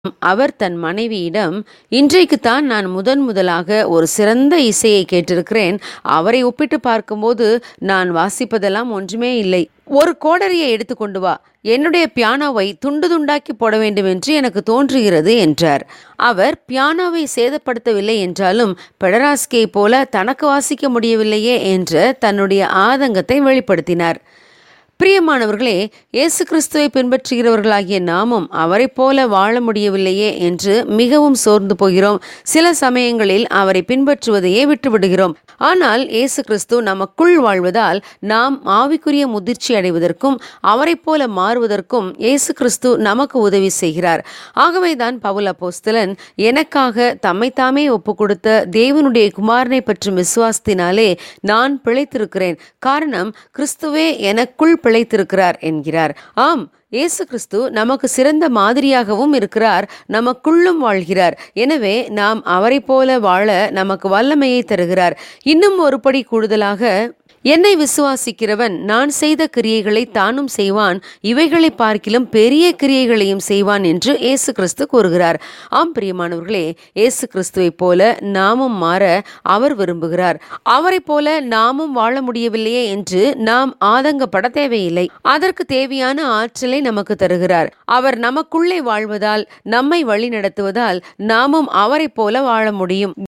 அவர் தன் மனைவியிடம் இன்றைக்குத்தான் நான் முதன் முதலாக ஒரு சிறந்த இசையை கேட்டிருக்கிறேன் அவரை ஒப்பிட்டு பார்க்கும்போது நான் வாசிப்பதெல்லாம் ஒன்றுமே இல்லை ஒரு கோடரியை எடுத்துக்கொண்டு வா என்னுடைய பியானோவை துண்டு துண்டாக்கி போட வேண்டும் என்று எனக்கு தோன்றுகிறது என்றார் அவர் பியானோவை சேதப்படுத்தவில்லை என்றாலும் பெடராஸ்கே போல தனக்கு வாசிக்க முடியவில்லையே என்ற தன்னுடைய ஆதங்கத்தை வெளிப்படுத்தினார் பிரியமானவர்களே இயேசு கிறிஸ்துவை பின்பற்றுகிறவர்களாகிய நாமும் அவரைப் போல வாழ முடியவில்லையே என்று மிகவும் சோர்ந்து போகிறோம் சில சமயங்களில் அவரை பின்பற்றுவதையே விட்டுவிடுகிறோம் ஆனால் இயேசு கிறிஸ்து நமக்குள் வாழ்வதால் நாம் ஆவிக்குரிய முதிர்ச்சி அடைவதற்கும் அவரைப் போல மாறுவதற்கும் இயேசு கிறிஸ்து நமக்கு உதவி செய்கிறார் ஆகவேதான் பவுல் அப்போஸ்தலன் எனக்காக தம்மைத்தாமே ஒப்பு கொடுத்த தேவனுடைய குமாரனை பற்றும் விசுவாசத்தினாலே நான் பிழைத்திருக்கிறேன் காரணம் கிறிஸ்துவே எனக்குள் பிழைத்திருக்கிறார் என்கிறார் ஆம் இயேசு கிறிஸ்து நமக்கு சிறந்த மாதிரியாகவும் இருக்கிறார் நமக்குள்ளும் வாழ்கிறார் எனவே நாம் அவரைப் போல வாழ நமக்கு வல்லமையை தருகிறார் இன்னும் ஒருபடி கூடுதலாக என்னை விசுவாசிக்கிறவன் நான் செய்த கிரியைகளை தானும் செய்வான் இவைகளை பார்க்கிலும் பெரிய கிரியைகளையும் செய்வான் என்று இயேசு கிறிஸ்து கூறுகிறார் ஆம் பிரியமானவர்களே இயேசு கிறிஸ்துவைப் போல நாமும் மாற அவர் விரும்புகிறார் அவரைப் போல நாமும் வாழ முடியவில்லையே என்று நாம் ஆதங்கப்பட தேவையில்லை அதற்கு தேவையான ஆற்றலை நமக்கு தருகிறார் அவர் நமக்குள்ளே வாழ்வதால் நம்மை வழி நடத்துவதால் நாமும் அவரைப் போல வாழ முடியும்